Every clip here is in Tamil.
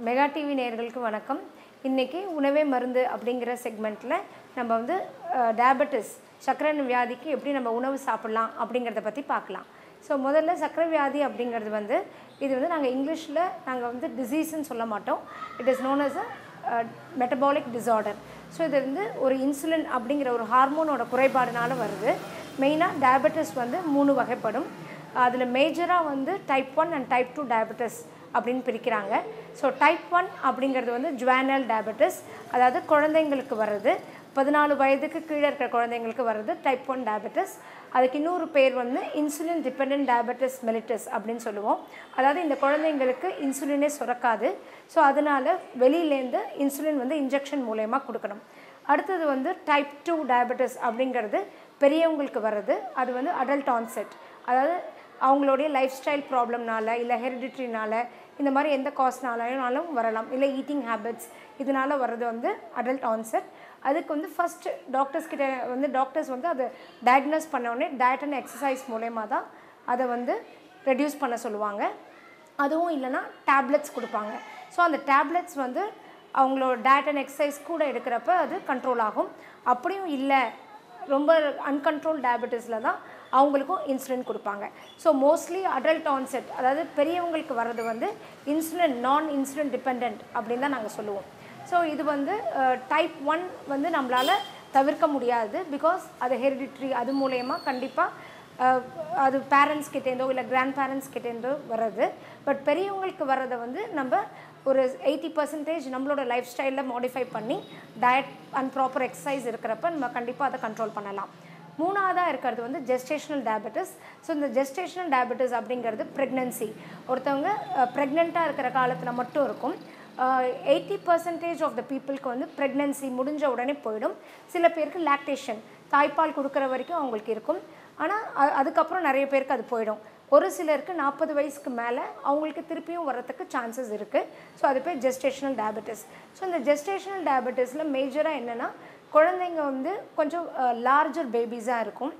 மெகா டிவி நேயர்களுக்கு வணக்கம் இன்றைக்கி உணவே மருந்து அப்படிங்கிற செக்மெண்ட்டில் நம்ம வந்து டயபெட்டிஸ் சர்க்கரை வியாதிக்கு எப்படி நம்ம உணவு சாப்பிட்லாம் அப்படிங்கிறத பற்றி பார்க்கலாம் ஸோ முதல்ல சர்க்கரை வியாதி அப்படிங்கிறது வந்து இது வந்து நாங்கள் இங்கிலீஷில் நாங்கள் வந்து டிசீஸ்ன்னு சொல்ல மாட்டோம் it is known as a metabolic disorder so இது வந்து ஒரு இன்சுலின் அப்படிங்கிற ஒரு ஹார்மோனோட குறைபாடுனால வருது மெயினாக டயபெட்டிஸ் வந்து மூணு வகைப்படும் அதில் மேஜராக வந்து type one and type two diabetes அப்படின்னு பிரிக்கிறாங்க ஸோ டைப் ஒன் அப்படிங்கிறது வந்து ஜுவானல் டயபெட்டிஸ் அதாவது குழந்தைங்களுக்கு வர்றது பதினாலு வயதுக்கு கீழே இருக்கிற குழந்தைங்களுக்கு வர்றது டைப் ஒன் டயபெட்டிஸ் அதுக்கு இன்னொரு பேர் வந்து இன்சுலின் டிபெண்ட் டயபெட்டிஸ் மெலிட்டஸ் அப்படின்னு சொல்லுவோம் அதாவது இந்த குழந்தைங்களுக்கு இன்சுலினே சுரக்காது ஸோ அதனால் வெளியிலேருந்து இன்சுலின் வந்து இன்ஜெக்ஷன் மூலயமா கொடுக்கணும் அடுத்தது வந்து டைப் டூ டயபெட்டிஸ் அப்படிங்கிறது பெரியவங்களுக்கு வர்றது அது வந்து அடல்ட் ஆன்செட் அதாவது அவங்களுடைய லைஃப் ஸ்டைல் ப்ராப்ளம்னால இல்லை ஹெரிடிட்ரினால இந்த மாதிரி எந்த காஸ்னாலும் வரலாம் இல்லை ஈட்டிங் ஹேபிட்ஸ் இதனால் வர்றது வந்து அடல்ட் ஆன்செட் அதுக்கு வந்து ஃபஸ்ட் டாக்டர்ஸ் கிட்ட வந்து டாக்டர்ஸ் வந்து அதை டயக்னோஸ் பண்ண உடனே டயட் அண்ட் எக்ஸசைஸ் மூலயமா தான் அதை வந்து ரெடியூஸ் பண்ண சொல்லுவாங்க அதுவும் இல்லைன்னா டேப்லெட்ஸ் கொடுப்பாங்க ஸோ அந்த டேப்லெட்ஸ் வந்து அவங்களோட டயட் அண்ட் எக்ஸசைஸ் கூட எடுக்கிறப்ப அது கண்ட்ரோல் ஆகும் அப்படியும் இல்லை ரொம்ப அன்கண்ட்ரோல் டயபெட்டிஸில் தான் அவங்களுக்கும் இன்சுலின் கொடுப்பாங்க ஸோ மோஸ்ட்லி அடல்ட் ஆன்செட் அதாவது பெரியவங்களுக்கு வர்றது வந்து இன்சுலின் நான் இன்சுலின் டிபெண்ட் அப்படின்னு தான் நாங்கள் சொல்லுவோம் ஸோ இது வந்து டைப் ஒன் வந்து நம்மளால் தவிர்க்க முடியாது பிகாஸ் அது ஹெரிடிட்ரி அது மூலயமா கண்டிப்பாக அது பேரண்ட்ஸ் கிட்டேருந்தோ இல்லை கிராண்ட் பேரண்ட்ஸ் கிட்டேருந்தோ வர்றது பட் பெரியவங்களுக்கு வர்றதை வந்து நம்ம ஒரு எயிட்டி பர்சன்டேஜ் நம்மளோட லைஃப் ஸ்டைலில் மாடிஃபை பண்ணி டயட் அண்ட் ப்ராப்பர் எக்ஸசைஸ் இருக்கிறப்ப நம்ம கண்டிப்பாக அதை கண்ட்ரோல் பண்ணலாம் மூணாவதாக இருக்கிறது வந்து ஜெஸ்டேஷனல் டயபெட்டிஸ் ஸோ இந்த ஜெஸ்டேஷனல் டயபெட்டிஸ் அப்படிங்கிறது ப்ரெக்னென்சி ஒருத்தவங்க ப்ரெக்னெண்ட்டாக இருக்கிற காலத்தில் மட்டும் இருக்கும் எயிட்டி பர்சன்டேஜ் ஆஃப் த பீப்புளுக்கு வந்து ப்ரெக்னென்சி முடிஞ்ச உடனே போயிடும் சில பேருக்கு லாக்டேஷன் தாய்ப்பால் கொடுக்குற வரைக்கும் அவங்களுக்கு இருக்கும் ஆனால் அதுக்கப்புறம் நிறைய பேருக்கு அது போயிடும் ஒரு சிலருக்கு நாற்பது வயசுக்கு மேலே அவங்களுக்கு திருப்பியும் வர்றதுக்கு சான்சஸ் இருக்குது ஸோ அது பேர் ஜெஸ்டேஷனல் டயபெட்டிஸ் ஸோ இந்த ஜெஸ்டேஷனல் டயபெட்டிஸில் மேஜராக என்னென்னா குழந்தைங்க வந்து கொஞ்சம் லார்ஜர் பேபிஸாக இருக்கும்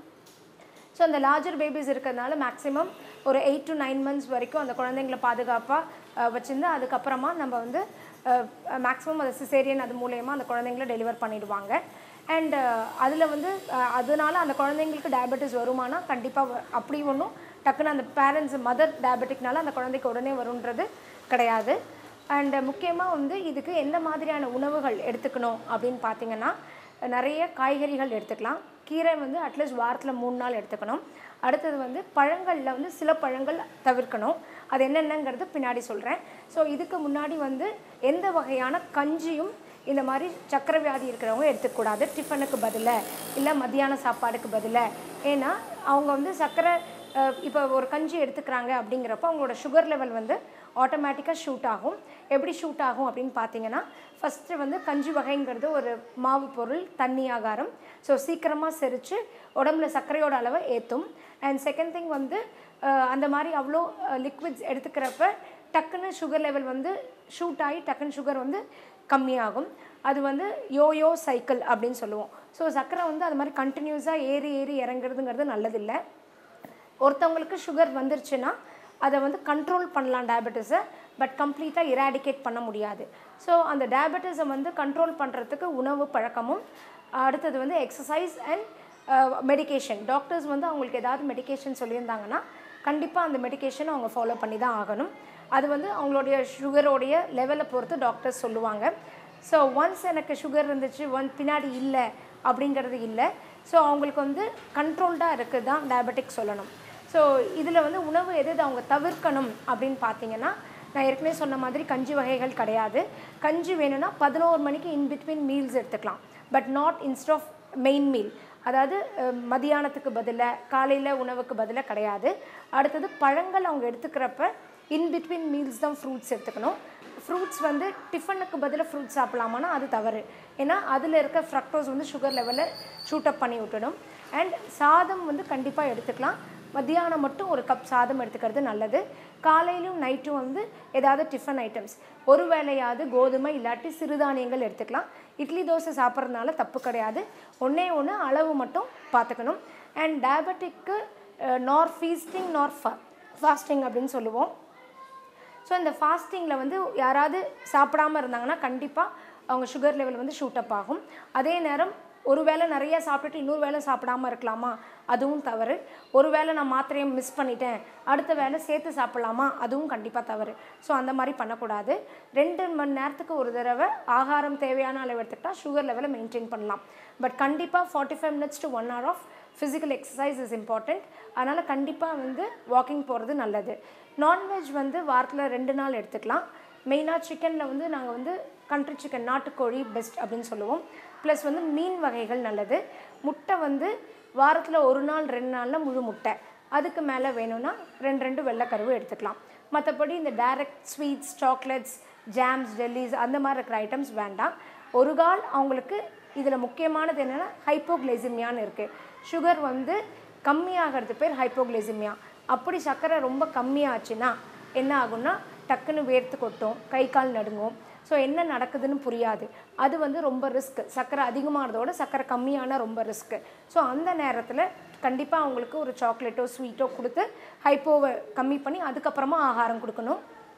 ஸோ அந்த லார்ஜர் பேபிஸ் இருக்கிறதுனால மேக்ஸிமம் ஒரு எயிட் டு நைன் மந்த்ஸ் வரைக்கும் அந்த குழந்தைங்கள பாதுகாப்பாக வச்சுருந்து அதுக்கப்புறமா நம்ம வந்து மேக்ஸிமம் அது சிசேரியன் அது மூலயமா அந்த குழந்தைங்கள டெலிவர் பண்ணிடுவாங்க அண்ட் அதில் வந்து அதனால அந்த குழந்தைங்களுக்கு டயபெட்டிஸ் வருமானா கண்டிப்பாக அப்படி ஒன்றும் டக்குன்னு அந்த பேரண்ட்ஸ் மதர் டயபெட்டிக்னால அந்த குழந்தைக்கு உடனே வருன்றது கிடையாது அண்டு முக்கியமாக வந்து இதுக்கு எந்த மாதிரியான உணவுகள் எடுத்துக்கணும் அப்படின்னு பார்த்தீங்கன்னா நிறைய காய்கறிகள் எடுத்துக்கலாம் கீரை வந்து அட்லீஸ்ட் வாரத்தில் மூணு நாள் எடுத்துக்கணும் அடுத்தது வந்து பழங்களில் வந்து சில பழங்கள் தவிர்க்கணும் அது என்னென்னங்கிறது பின்னாடி சொல்கிறேன் ஸோ இதுக்கு முன்னாடி வந்து எந்த வகையான கஞ்சியும் இந்த மாதிரி சக்கரை வியாதி இருக்கிறவங்க எடுத்துக்கூடாது டிஃபனுக்கு பதிலாக இல்லை மத்தியான சாப்பாடுக்கு பதிலாக ஏன்னா அவங்க வந்து சர்க்கரை இப்போ ஒரு கஞ்சி எடுத்துக்கிறாங்க அப்படிங்கிறப்ப அவங்களோட சுகர் லெவல் வந்து ஆட்டோமேட்டிக்காக ஷூட் ஆகும் எப்படி ஷூட் ஆகும் அப்படின்னு பார்த்தீங்கன்னா ஃபஸ்ட்டு வந்து கஞ்சி வகைங்கிறது ஒரு மாவு பொருள் தண்ணி ஆகாரம் ஸோ சீக்கிரமாக செரித்து உடம்புல சர்க்கரையோட அளவை ஏற்றும் அண்ட் செகண்ட் திங் வந்து அந்த மாதிரி அவ்வளோ லிக்விட்ஸ் எடுத்துக்கிறப்ப டக்குன்னு சுகர் லெவல் வந்து ஷூட் ஆகி டக்குன்னு சுகர் வந்து கம்மியாகும் அது வந்து யோயோ சைக்கிள் அப்படின்னு சொல்லுவோம் ஸோ சர்க்கரை வந்து அது மாதிரி கண்டினியூஸாக ஏறி ஏறி இறங்குறதுங்கிறது நல்லதில்லை ஒருத்தவங்களுக்கு சுகர் வந்துருச்சுன்னா அதை வந்து கண்ட்ரோல் பண்ணலாம் டயபெட்டிஸை பட் கம்ப்ளீட்டாக இராடிகேட் பண்ண முடியாது ஸோ அந்த டயபெட்டிஸை வந்து கண்ட்ரோல் பண்ணுறதுக்கு உணவு பழக்கமும் அடுத்தது வந்து எக்ஸசைஸ் அண்ட் மெடிக்கேஷன் டாக்டர்ஸ் வந்து அவங்களுக்கு ஏதாவது மெடிக்கேஷன் சொல்லியிருந்தாங்கன்னா கண்டிப்பாக அந்த மெடிக்கேஷன் அவங்க ஃபாலோ பண்ணி தான் ஆகணும் அது வந்து அவங்களுடைய சுகரோடைய லெவலை பொறுத்து டாக்டர்ஸ் சொல்லுவாங்க ஸோ ஒன்ஸ் எனக்கு சுகர் இருந்துச்சு ஒன் பின்னாடி இல்லை அப்படிங்கிறது இல்லை ஸோ அவங்களுக்கு வந்து கண்ட்ரோல்டாக இருக்குது தான் டயபெட்டிக் சொல்லணும் ஸோ இதில் வந்து உணவு எது எது அவங்க தவிர்க்கணும் அப்படின்னு பார்த்தீங்கன்னா நான் ஏற்கனவே சொன்ன மாதிரி கஞ்சி வகைகள் கிடையாது கஞ்சி வேணும்னா பதினோரு மணிக்கு இன் பிட்வீன் மீல்ஸ் எடுத்துக்கலாம் but not instead of main meal அதாவது மதியானத்துக்கு பதிலாக காலையில் உணவுக்கு பதிலாக கிடையாது அடுத்தது பழங்கள் அவங்க எடுத்துக்கிறப்ப இன் பிட்வீன் மீல்ஸ் தான் ஃப்ரூட்ஸ் எடுத்துக்கணும் ஃப்ரூட்ஸ் வந்து டிஃபனுக்கு பதிலாக ஃப்ரூட்ஸ் சாப்பிடலாமான்னா அது தவறு ஏன்னா அதில் இருக்க ஃப்ரக்டோஸ் வந்து சுகர் லெவலில் ஷூட்டப் பண்ணி விட்டுடும் அண்ட் சாதம் வந்து கண்டிப்பாக எடுத்துக்கலாம் மத்தியானம் மட்டும் ஒரு கப் சாதம் எடுத்துக்கிறது நல்லது காலையிலும் நைட்டும் வந்து ஏதாவது டிஃபன் ஐட்டம்ஸ் ஒரு வேளையாவது கோதுமை இல்லாட்டி சிறுதானியங்கள் எடுத்துக்கலாம் இட்லி தோசை சாப்பிட்றதுனால தப்பு கிடையாது ஒன்றே ஒன்று அளவு மட்டும் பார்த்துக்கணும் அண்ட் டயபெட்டிக்கு நார் ஃபீஸ்டிங் நார் ஃபா ஃபாஸ்டிங் அப்படின்னு சொல்லுவோம் ஸோ இந்த ஃபாஸ்டிங்கில் வந்து யாராவது சாப்பிடாம இருந்தாங்கன்னா கண்டிப்பாக அவங்க சுகர் லெவல் வந்து ஷூட் அப் ஆகும் அதே நேரம் ஒரு வேளை நிறைய சாப்பிட்டுட்டு இன்னொரு வேளை சாப்பிடாம இருக்கலாமா அதுவும் தவறு ஒரு வேளை நான் மாத்திரையை மிஸ் பண்ணிட்டேன் அடுத்த வேளை சேர்த்து சாப்பிடலாமா அதுவும் கண்டிப்பாக தவறு ஸோ அந்த மாதிரி பண்ணக்கூடாது ரெண்டு மணி நேரத்துக்கு ஒரு தடவை ஆகாரம் தேவையான அளவு எடுத்துக்கிட்டால் சுகர் லெவலை மெயின்டைன் பண்ணலாம் பட் கண்டிப்பாக forty five minutes to one hour of physical exercise is important அதனால் கண்டிப்பாக வந்து வாக்கிங் போகிறது நல்லது நான்வெஜ் வந்து வாரத்தில் ரெண்டு நாள் எடுத்துக்கலாம் மெயினாக சிக்கனில் வந்து நாங்கள் வந்து கண்ட்ரி சிக்கன் நாட்டுக்கோழி பெஸ்ட் அப்படின்னு சொல்லுவோம் ப்ளஸ் வந்து மீன் வகைகள் நல்லது முட்டை வந்து வாரத்தில் ஒரு நாள் ரெண்டு நாளில் முழு முட்டை அதுக்கு மேலே வேணும்னா ரெண்டு ரெண்டு வெள்ளைக்கருவு எடுத்துக்கலாம் மற்றபடி இந்த direct sweets chocolates jams jellies அந்த மாதிரி இருக்கிற ஐட்டம்ஸ் வேண்டாம் ஒரு கால் அவங்களுக்கு இதில் முக்கியமானது என்னென்னா ஹைப்போக்ளைசிமியான்னு இருக்குது சுகர் வந்து கம்மியாகிறது பேர் ஹைப்போக்ளைசிமியா அப்படி சர்க்கரை ரொம்ப கம்மியாச்சுன்னா என்ன ஆகும்னா டக்குன்னு வேர்த்து கொட்டும் கை கால் நடுங்கும் ஸோ என்ன நடக்குதுன்னு புரியாது அது வந்து ரொம்ப ரிஸ்க் சர்க்கரை அதிகமாகிறதோட சர்க்கரை கம்மியான ரொம்ப ரிஸ்க்கு ஸோ அந்த நேரத்தில் கண்டிப்பாக அவங்களுக்கு ஒரு சாக்லேட்டோ ஸ்வீட்டோ கொடுத்து ஹைப்போவை கம்மி பண்ணி அதுக்கப்புறமா ஆகாரம் கொடுக்கணும்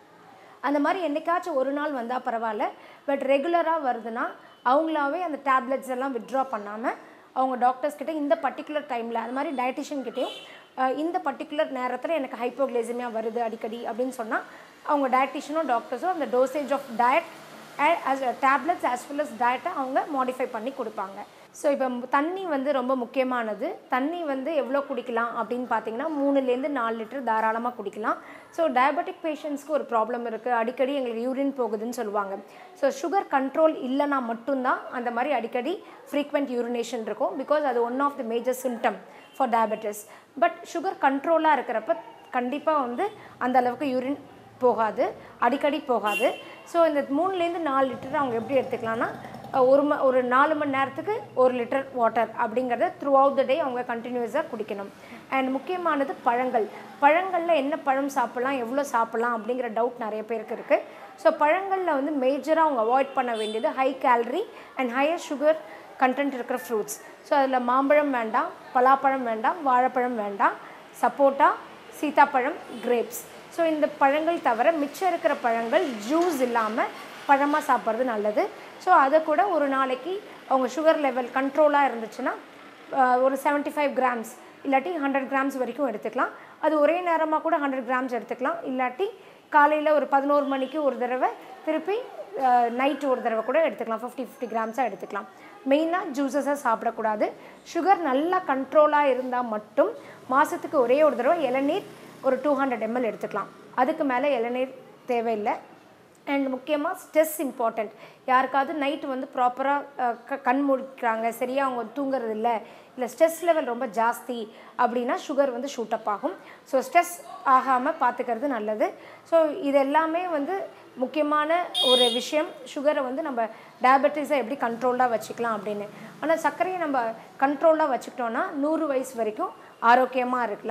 அந்த மாதிரி என்னைக்காச்சும் ஒரு நாள் வந்தால் பரவாயில்ல பட் ரெகுலராக வருதுன்னா அவங்களாவே அந்த டேப்லெட்ஸ் எல்லாம் வித்ட்ரா பண்ணாமல் அவங்க டாக்டர்ஸ் கிட்ட இந்த பர்டிகுலர் டைமில் அது மாதிரி டயட்டிஷியன் கிட்டேயும் அஹ், இந்த பர்டிகுலர் நேரத்தில் எனக்கு ஹைப்போக்ளைசிமியா வருது அடிக்கடி அப்படின்னு சொன்னால் அவங்க டயட்டிஷியனோ டாக்டர்ஸோ அந்த dosage of diet as tablets as well as டயட்டை அவங்க மாடிஃபை பண்ணி கொடுப்பாங்க ஸோ இப்போ தண்ணி வந்து ரொம்ப முக்கியமானது தண்ணி வந்து எவ்வளோ குடிக்கலாம் அப்படின்னு பார்த்தீங்கன்னா மூணுலேருந்து நாலு லிட்டர் தாராளமாக குடிக்கலாம் ஸோ டயபெட்டிக் பேஷண்ட்ஸ்க்கு ஒரு ப்ராப்ளம் இருக்குது அடிக்கடி எங்களுக்கு யூரின் போகுதுன்னு சொல்லுவாங்க ஸோ சுகர் கண்ட்ரோல் இல்லைனா மட்டும்தான் அந்த மாதிரி அடிக்கடி ஃப்ரீக்வெண்ட் யூரினேஷன் இருக்கும் பிகாஸ் அது one of the major symptom for diabetes but sugar கண்ட்ரோலாக இருக்கிறப்ப கண்டிப்பாக வந்து அந்த அளவுக்கு யூரின் போகாது அடிக்கடி போகாது ஸோ இந்த மூணுலேருந்து நாலு லிட்டர் அவங்க எப்படி எடுத்துக்கலாம்னா அஹ், ஒரு ம ஒரு நாலு மணி நேரத்துக்கு ஒரு லிட்டர் வாட்டர் அப்படிங்கிறத த்ரூ அவுட் த டே அவங்க கண்டினியூஸாக குடிக்கணும் அண்ட் முக்கியமானது பழங்கள் பழங்களில் என்ன பழம் சாப்பிட்லாம் எவ்வளோ சாப்பிட்லாம் அப்படிங்கிற டவுட் நிறைய பேருக்கு இருக்குது ஸோ பழங்களில் வந்து மேஜராக அவங்க அவாய்ட் பண்ண வேண்டியது high calorie and higher sugar content இருக்கிற ஃப்ரூட்ஸ் ஸோ அதில் மாம்பழம் வேண்டாம் பலாப்பழம் வேண்டாம் வாழைப்பழம் வேண்டாம் சப்போட்டா சீதாப்பழம் கிரேப்ஸ் ஸோ இந்த பழங்கள் தவிர மிச்சம் இருக்கிற பழங்கள் ஜூஸ் இல்லாமல் பழமாக சாப்பிட்றது நல்லது ஸோ அதை கூட ஒரு நாளைக்கு அவங்க சுகர் லெவல் கண்ட்ரோலாக இருந்துச்சுன்னா ஆஹ், ஒரு 75 ஃபைவ் கிராம்ஸ் இல்லாட்டி ஹண்ட்ரட் கிராம்ஸ் வரைக்கும் எடுத்துக்கலாம் அது ஒரே நேரமாக கூட ஹண்ட்ரட் கிராம்ஸ் எடுத்துக்கலாம் இல்லாட்டி காலையில் ஒரு பதினோரு மணிக்கு ஒரு தடவை திருப்பி நைட்டு ஒரு தடவை கூட எடுத்துக்கலாம் ஃபிஃப்டி ஃபிஃப்டி கிராம்ஸாக எடுத்துக்கலாம் மெயினாக ஜூஸஸாக சாப்பிடக்கூடாது சுகர் நல்லா கண்ட்ரோலாக இருந்தால் மட்டும் மாதத்துக்கு ஒரே ஒரு தடவை இளநீர் ஒரு டூ ஹண்ட்ரட் எம்எல் எடுத்துக்கலாம் அதுக்கு மேலே இளநீர் தேவையில்லை அண்ட் முக்கியமாக ஸ்ட்ரெஸ் இம்பார்ட்டண்ட் யாருக்காவது நைட்டு வந்து ப்ராப்பராக கண் முடிக்கிறாங்க சரியாக அவங்க தூங்குறது இல்லை இல்லை ஸ்ட்ரெஸ் லெவல் ரொம்ப ஜாஸ்தி அப்படின்னா சுகர் வந்து ஷூட் அப் ஆகும் ஸோ ஸ்ட்ரெஸ் ஆகாமல் பார்த்துக்கிறது நல்லது ஸோ இது எல்லாமே வந்து முக்கியமான ஒரு விஷயம் சுகரை வந்து நம்ம டயபெட்டிஸை எப்படி கண்ட்ரோல்டாக வச்சுக்கலாம் அப்படின்னு ஆனால் சர்க்கரையை நம்ம கண்ட்ரோல்டாக வச்சுக்கிட்டோன்னா நூறு வயசு வரைக்கும் ஆரோக்கியமாக இருக்கலாம்